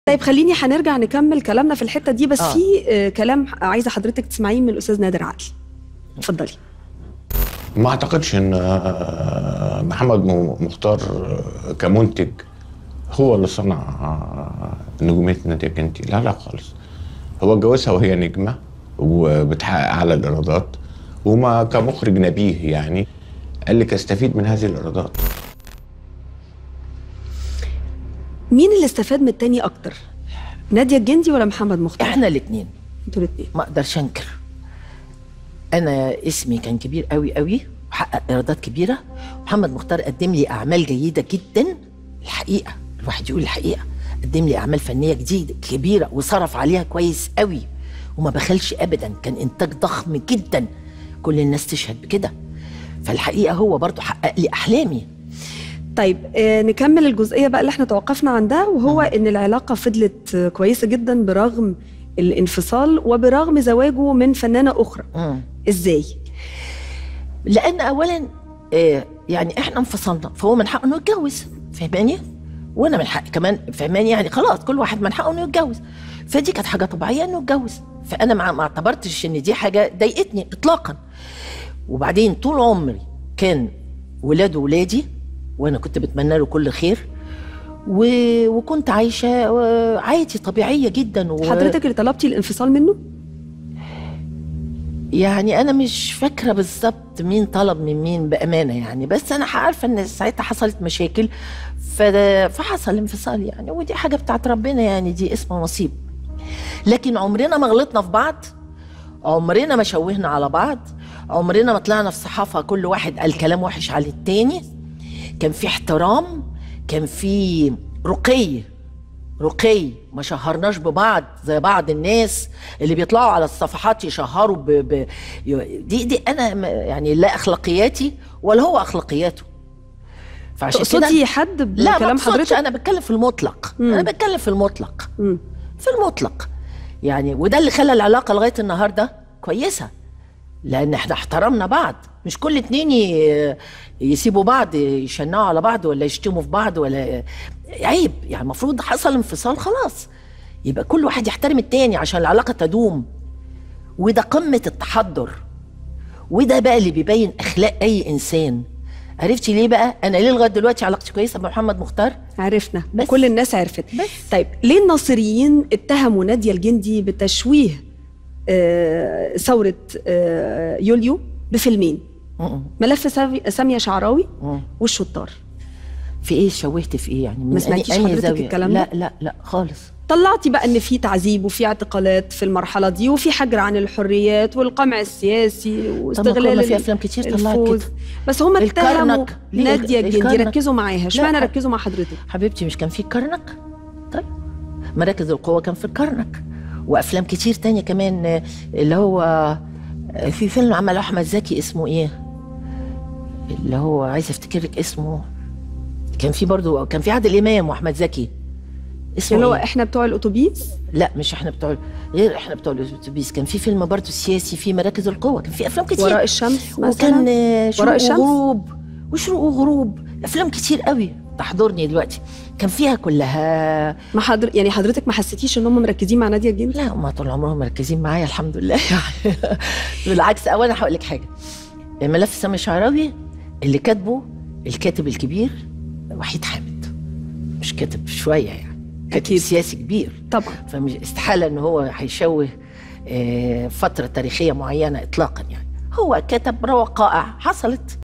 طيب خليني هنرجع نكمل كلامنا في الحته دي بس آه. في آه كلام عايزه حضرتك تسمعيه من الاستاذ نادر عقل اتفضلي ما اعتقدش ان آه، محمد م- مختار آه، كمنتج هو اللي صنع آه، نجوميه ناديه جنتي لا لا خالص هو اتجوزها وهي نجمه وبتحقق اعلى الايرادات وما كمخرج نبيه يعني قال لك استفيد من هذه الايرادات مين اللي استفاد من التاني اكتر ناديه الجندي ولا محمد مختار احنا الاثنين انتوا الاثنين ما اقدرش انكر انا اسمي كان كبير قوي قوي وحقق ايرادات كبيره محمد مختار قدم لي اعمال جيده جدا الحقيقه الواحد يقول الحقيقه قدم لي اعمال فنيه جديده كبيره وصرف عليها كويس قوي وما بخلش ابدا كان انتاج ضخم جدا كل الناس تشهد بكده فالحقيقه هو برضو حقق لي احلامي طيب آه نكمل الجزئيه بقى اللي احنا توقفنا عندها وهو ان العلاقه فضلت آه، كويسه جدا برغم الانفصال وبرغم زواجه من فنانه اخرى مم. ازاي لان اولا آه، يعني احنا انفصلنا فهو من حقه انه يتجوز فاهماني وانا من حقي كمان فاهماني يعني خلاص كل واحد من حقه انه يتجوز فدي كانت حاجه طبيعيه انه يتجوز فانا ما ما اعتبرتش ان دي حاجه ضايقتني اطلاقا وبعدين طول عمري كان ولاده ولادي وانا كنت بتمنى له كل خير و... وكنت عايشه آه، عادي طبيعيه جدا و... حضرتك اللي طلبتي الانفصال منه يعني انا مش فاكره بالظبط مين طلب من مين بامانه يعني بس انا عارفه ان ساعتها حصلت مشاكل ف- فحصل انفصال يعني ودي حاجه بتاعت ربنا يعني دي اسمه نصيب لكن عمرنا ما غلطنا في بعض عمرنا ما شوهنا على بعض عمرنا ما طلعنا في صحافه كل واحد قال كلام وحش على التاني كان في احترام كان في رقي رقي ما شهرناش ببعض زي بعض الناس اللي بيطلعوا على الصفحات يشهروا ب... ب... دي دي انا م- يعني لا اخلاقياتي ولا هو اخلاقياته فعشان كده تقصدي حد لا ما بكلام بقصدش حضرتك انا بتكلم في المطلق مم. انا بتكلم في المطلق مم. في المطلق يعني وده اللي خلى العلاقه لغايه النهارده كويسه لان احنا احترمنا بعض مش كل اتنين ي- يسيبوا بعض يشنعوا على بعض ولا يشتموا في بعض ولا عيب يعني المفروض حصل انفصال خلاص يبقى كل واحد يحترم التاني عشان العلاقه تدوم وده قمه التحضر وده بقى اللي بيبين اخلاق اي انسان عرفتي ليه بقى انا ليه لغايه دلوقتي علاقتي كويسه بمحمد مختار عرفنا بس. كل الناس عرفت بس. طيب ليه الناصريين اتهموا ناديه الجندي بتشويه آه ثوره آه يوليو بفيلمين م-م. ملف سامي- ساميه شعراوي م. والشطار في ايه شوهت في ايه يعني من ما أنهي- سمعتيش أنهي حضرتك زاوية؟ الكلام لا ده؟ لا لا خالص طلعتي بقى ان في تعذيب وفي اعتقالات في المرحله دي وفي حجر عن الحريات والقمع السياسي طب ما واستغلال كنا في ال- افلام كتير طلعت الفوز كده بس هم اتهموا الكرنك. ليه ناديه الجندي الكرنك؟ ركزوا معاها اشمعنى لا. ركزوا مع حضرتك حبيبتي مش كان في الكرنك طيب مراكز القوة كان في الكرنك وأفلام كتير تانية كمان آه، اللي هو آه، في فيلم عمله أحمد زكي اسمه إيه اللي هو عايز أفتكر لك اسمه كان في برضو كان في عادل إمام وأحمد زكي اسمه اللي هو إيه؟ احنا بتوع الاتوبيس لا مش احنا بتوع غير احنا بتوع الاتوبيس كان في فيلم برضو سياسي في مراكز القوة كان في أفلام كتير وراء الشمس مثلا وكان آه، شروق وراء الشمس؟ وغروب وشروق وغروب افلام كتير قوي تحضرني دلوقتي كان فيها كلها ما حضر يعني حضرتك ما حسيتيش ان هم مركزين مع ناديه الجندي لا هم طول عمرهم مركزين معايا الحمد لله يعني بالعكس او انا هقول لك حاجه ملف سامي شعراوي اللي كاتبه الكاتب الكبير وحيد حامد مش كاتب شويه يعني كاتب أكيد. سياسي كبير طبعا فمش استحاله ان هو هيشوه آه، فتره تاريخيه معينه اطلاقا يعني هو كتب وقائع حصلت